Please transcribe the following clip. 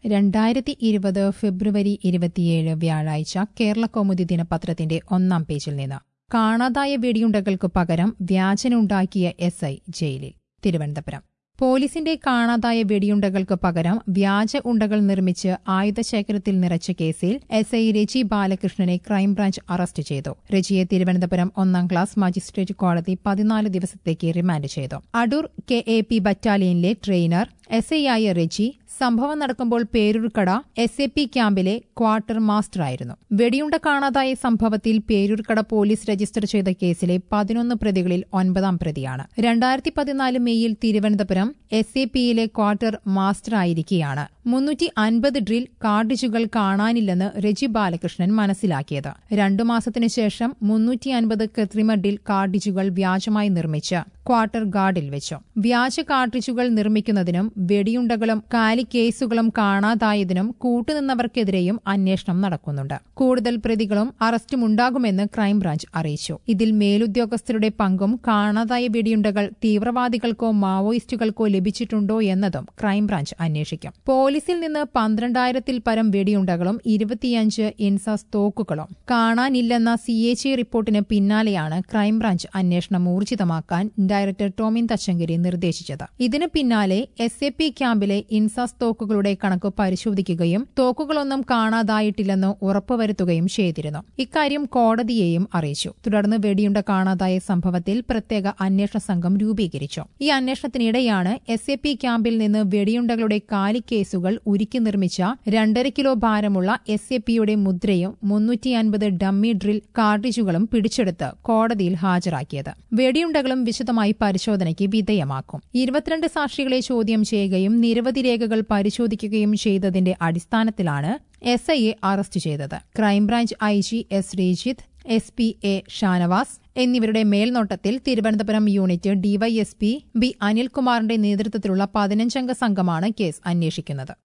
രണ്ടായിരത്തി ഇരുപത് ഫെബ്രുവരി ഇരുപത്തിയേഴ് വ്യാഴാഴ്ച കേരള കൗമുദി ദിനപത്രത്തിന്റെ ഒന്നാം പേജിൽ നിന്ന് കാണാതായ വെടിയുണ്ടകൾക്ക് പകരം വ്യാജനുണ്ടാക്കിയ എസ് ഐ ജയിലിൽ തിരുവനന്തപുരം പോലീസിന്റെ കാണാതായ വെടിയുണ്ടകൾക്ക് പകരം വ്യാജ ഉണ്ടകൾ നിർമ്മിച്ച് ആയുധശേഖരത്തിൽ നിറച്ച കേസിൽ എസ് ഐ രജി ബാലകൃഷ്ണനെ ക്രൈംബ്രാഞ്ച് അറസ്റ്റ് ചെയ്തു രജിയെ തിരുവനന്തപുരം ഒന്നാം ക്ലാസ് മജിസ്ട്രേറ്റ് കോടതി പതിനാല് ദിവസത്തേക്ക് റിമാൻഡ് ചെയ്തു അടൂർ കെ എ പി ബറ്റാലിയനിലെ ട്രെയിനർ എസ് ഐ ആയ രജി സംഭവം നടക്കുമ്പോൾ പേരൂർക്കട എസ് എ പി ക്യാമ്പിലെ ക്വാർട്ടർ മാസ്റ്ററായിരുന്നു വെടിയുണ്ട കാണാതായ സംഭവത്തിൽ പേരൂർക്കട പോലീസ് രജിസ്റ്റർ ചെയ്ത കേസിലെ പതിനൊന്ന് പ്രതികളിൽ ഒൻപതാം പ്രതിയാണ് രണ്ടായിരത്തി പതിനാല് മെയ്യിൽ തിരുവനന്തപുരം എസ് എ പിയിലെ ക്വാർട്ടർ മാസ്റ്ററായിരിക്കെയാണ് മുന്നൂറ്റി അൻപത് ഡ്രിൽ കാർഡിജുകൾ കാണാനില്ലെന്ന് രജി ബാലകൃഷ്ണൻ മനസ്സിലാക്കിയത് രണ്ടു മാസത്തിനു ശേഷം മുന്നൂറ്റി അൻപത് കൃത്രിമ ഡ്രിൽ കാർഡിജുകൾ വ്യാജമായി നിർമ്മിച്ച് ക്വാർട്ടർ ഗാർഡിൽ വെച്ചു വ്യാജ കാർട്രിഡ്ജുകൾ നിർമ്മിക്കുന്നതിനും വെടിയുണ്ടകളും കാലിക്കേസുകളും കാണാതായതിനും കൂട്ടുനിന്നവർക്കെതിരെയും അന്വേഷണം നടക്കുന്നുണ്ട് കൂടുതൽ പ്രതികളും അറസ്റ്റുമുണ്ടാകുമെന്ന് ക്രൈംബ്രാഞ്ച് അറിയിച്ചു ഇതിൽ മേലുദ്യോഗസ്ഥരുടെ പങ്കും കാണാതായ വെടിയുണ്ടകൾ തീവ്രവാദികൾക്കോ മാവോയിസ്റ്റുകൾക്കോ ലഭിച്ചിട്ടുണ്ടോ എന്നതും ക്രൈംബ്രാഞ്ച് അന്വേഷിക്കും പോലീസിൽ നിന്ന് പന്ത്രണ്ടായിരത്തിൽ പരം വെടിയുണ്ടകളും ഇരുപത്തിയഞ്ച് ഇൻസാസ് തോക്കുകളും കാണാനില്ലെന്ന സി എ ജി റിപ്പോർട്ടിന് പിന്നാലെയാണ് ക്രൈംബ്രാഞ്ച് അന്വേഷണം ഊർജിതമാക്കാൻ ഡയറക്ടർ ടോമിൻ തച്ചങ്കരി നിർദ്ദേശിച്ചത് ഇതിന് പിന്നാലെ എസ് എ പി ക്യാമ്പിലെ ഇൻസാസ് തോക്കുകളുടെ കണക്ക് പരിശോധിക്കുകയും തോക്കുകളൊന്നും കാണാതായിട്ടില്ലെന്ന് ഉറപ്പുവരുത്തുകയും ചെയ്തിരുന്നു ഇക്കാര്യം കോടതിയെയും അറിയിച്ചു തുടർന്ന് വെടിയുണ്ട കാണാതായ സംഭവത്തിൽ പ്രത്യേക അന്വേഷണ സംഘം രൂപീകരിച്ചു ഈ അന്വേഷണത്തിനിടെയാണ് എസ് എ പി ക്യാമ്പിൽ നിന്ന് വെടിയുണ്ടകളുടെ കാലിക്കേസുകൾ ഉരുക്കി നിർമ്മിച്ച രണ്ടര കിലോ ഭാരമുള്ള എസ് എ പിയുടെ മുദ്രയും മുന്നൂറ്റി അൻപത് ഡമ്മി ഡ്രിൽ കാർഡിജുകളും പിടിച്ചെടുത്ത് കോടതിയിൽ ഹാജരാക്കിയത് വെടിയുണ്ടകളും വിശദമായി പരിശോധനയ്ക്ക് വിധേയമാക്കും ഇരുപത്തിരണ്ട് സാക്ഷികളെ ചോദ്യം ചെയ്യുകയും നിരവധി രേഖകൾ പരിശോധിക്കുകയും ചെയ്തതിന്റെ അടിസ്ഥാനത്തിലാണ് എസ് ഐയെ അറസ്റ്റ് ചെയ്തത് crime branch I G S Sreejith S P A Shanavas എന്നിവരുടെ മേൽനോട്ടത്തിൽ തിരുവനന്തപുരം യൂണിറ്റ് ഡിവൈഎസ്പി ബി അനിൽകുമാറിന്റെ നേതൃത്വത്തിലുള്ള പതിനഞ്ചംഗ സംഘമാണ് കേസ് അന്വേഷിക്കുന്നത്